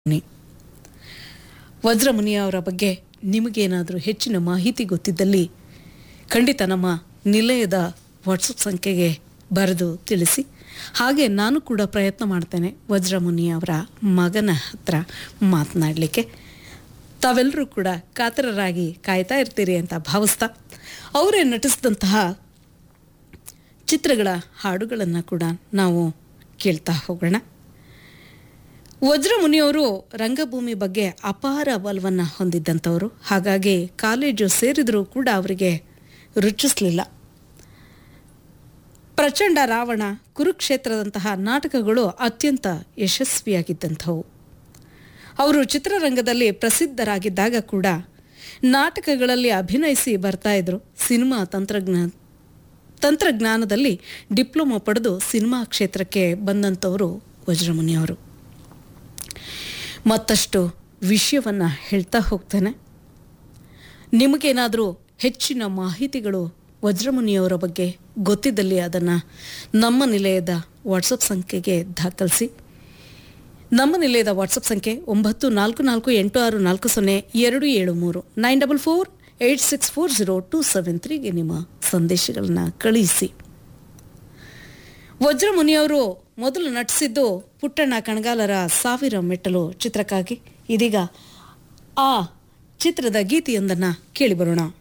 ವಜ್ರಮುನಿ ಅವರ ಬಗ್ಗೆ ನಿಮಗೇನಾದರೂ ಹೆಚ್ಚಿನ ಮಾಹಿತಿ ಗೊತ್ತಿದ್ದಲ್ಲಿ ಖಂಡಿತ ನಮ್ಮ ನಿಲಯದ ವಾಟ್ಸಪ್ ಸಂಖ್ಯೆಗೆ ಬರೆದು ತಿಳಿಸಿ ಹಾಗೆ ನಾನು ಕೂಡ ಪ್ರಯತ್ನ ಮಾಡ್ತೇನೆ ವಜ್ರಮುನಿ ಅವರ ಮಗನ ಹತ್ರ ಮಾತನಾಡಲಿಕ್ಕೆ ತಾವೆಲ್ಲರೂ ಕೂಡ ಕಾತರರಾಗಿ ಕಾಯ್ತಾ ಇರ್ತೀರಿ ಅಂತ ಭಾವಿಸ್ತಾ ಅವರೇ ನಟಿಸಿದಂತಹ ಚಿತ್ರಗಳ ಹಾಡುಗಳನ್ನು ಕೂಡ ನಾವು ಕೇಳ್ತಾ ಹೋಗೋಣ ವಜ್ರಮುನಿಯವರು ರಂಗಭೂಮಿ ಬಗ್ಗೆ ಅಪಾರ ಒಲವನ್ನು ಹೊಂದಿದ್ದಂಥವರು ಹಾಗಾಗಿ ಕಾಲೇಜು ಸೇರಿದರೂ ಕೂಡ ಅವರಿಗೆ ರುಚಿಸಲಿಲ್ಲ ಪ್ರಚಂಡ ರಾವಣ ಕುರುಕ್ಷೇತ್ರದಂತಹ ನಾಟಕಗಳು ಅತ್ಯಂತ ಯಶಸ್ವಿಯಾಗಿದ್ದಂಥವು ಅವರು ಚಿತ್ರರಂಗದಲ್ಲಿ ಪ್ರಸಿದ್ಧರಾಗಿದ್ದಾಗ ಕೂಡ ನಾಟಕಗಳಲ್ಲಿ ಅಭಿನಯಿಸಿ ಬರ್ತಾ ಇದ್ರು ಸಿನಿಮಾ ತಂತ್ರಜ್ಞಾನ ತಂತ್ರಜ್ಞಾನದಲ್ಲಿ ಡಿಪ್ಲೊಮಾ ಪಡೆದು ಸಿನಿಮಾ ಕ್ಷೇತ್ರಕ್ಕೆ ಬಂದಂಥವರು ವಜ್ರಮುನಿಯವರು ಮತ್ತಷ್ಟು ವಿಷಯವನ್ನು ಹೇಳ್ತಾ ಹೋಗ್ತೇನೆ ನಿಮಗೇನಾದರೂ ಹೆಚ್ಚಿನ ಮಾಹಿತಿಗಳು ವಜ್ರಮುನಿಯವರ ಬಗ್ಗೆ ಗೊತ್ತಿದ್ದಲ್ಲಿ ಅದನ್ನು ನಮ್ಮ ನಿಲಯದ ವಾಟ್ಸಪ್ ಸಂಖ್ಯೆಗೆ ದಾಖಲಿಸಿ ನಮ್ಮ ನಿಲಯದ ವಾಟ್ಸಪ್ ಸಂಖ್ಯೆ ಒಂಬತ್ತು ನಾಲ್ಕು ನಾಲ್ಕು ಎಂಟು ಆರು ನಾಲ್ಕು ಸೊನ್ನೆ ಎರಡು ಏಳು ಮೂರು nine double four eight six four zero two seven ತ್ರೀಗೆ ನಿಮ್ಮ ಸಂದೇಶಗಳನ್ನು ಕಳುಹಿಸಿ ವಜ್ರಮುನಿಯವರು ಮೊದಲು ನಟಿಸಿದ್ದು ಪುಟ್ಟಣ್ಣ ಕಣಗಾಲರ ಸಾವಿರ ಮೆಟ್ಟಲು ಚಿತ್ರಕ್ಕಾಗಿ ಇದೀಗ ಆ ಚಿತ್ರದ ಗೀತೆಯೊಂದನ್ನು ಕೇಳಿಬರೋಣ